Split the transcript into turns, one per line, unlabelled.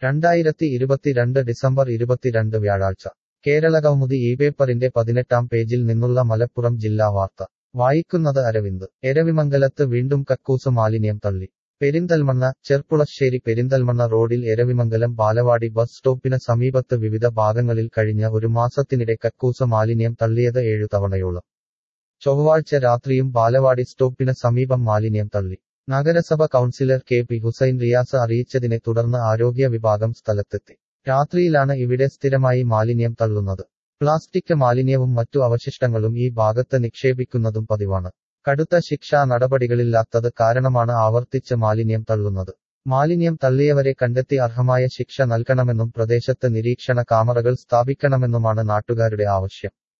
രണ്ടായിരത്തി ഇരുപത്തിരണ്ട് ഡിസംബർ ഇരുപത്തിരണ്ട് വ്യാഴാഴ്ച കേരള കൗമുദി ഈ പേപ്പറിന്റെ പതിനെട്ടാം പേജിൽ നിന്നുള്ള മലപ്പുറം ജില്ലാ വാർത്ത വായിക്കുന്നത് അരവിന്ദ് എരവിമംഗലത്ത് വീണ്ടും കക്കൂസ് മാലിന്യം തള്ളി പെരിന്തൽമണ്ണ ചെർപ്പുളശ്ശേരി പെരിന്തൽമണ്ണ റോഡിൽ എരവിമംഗലം ബാലവാടി ബസ് സ്റ്റോപ്പിന് സമീപത്ത് വിവിധ ഭാഗങ്ങളിൽ കഴിഞ്ഞ ഒരു മാസത്തിനിടെ കക്കൂസ് മാലിന്യം തള്ളിയത് ഏഴു തവണയോളം ചൊവ്വാഴ്ച രാത്രിയും ബാലവാടി സ്റ്റോപ്പിന് സമീപം മാലിന്യം തള്ളി നഗരസഭ councillor K P Hussain Riyas അറിയിച്ചതിനെ തുടർന്ന് ആരോഗ്യ വിഭാഗം സ്ഥലത്തെത്തി രാത്രിയിലാണ് ഇവിടെ സ്ഥിരമായി മാലിന്യം തള്ളുന്നത് പ്ലാസ്റ്റിക് മാലിന്യവും മറ്റു അവശിഷ്ടങ്ങളും ഈ ഭാഗത്ത് നിക്ഷേപിക്കുന്നതും പതിവാണ് കടുത്ത ശിക്ഷാ നടപടികളില്ലാത്തത് കാരണമാണ് ആവർത്തിച്ച് മാലിന്യം തള്ളുന്നത് മാലിന്യം തള്ളിയവരെ കണ്ടെത്തി അർഹമായ ശിക്ഷ നൽകണമെന്നും പ്രദേശത്ത് നിരീക്ഷണ കാമറകൾ സ്ഥാപിക്കണമെന്നുമാണ് നാട്ടുകാരുടെ ആവശ്യം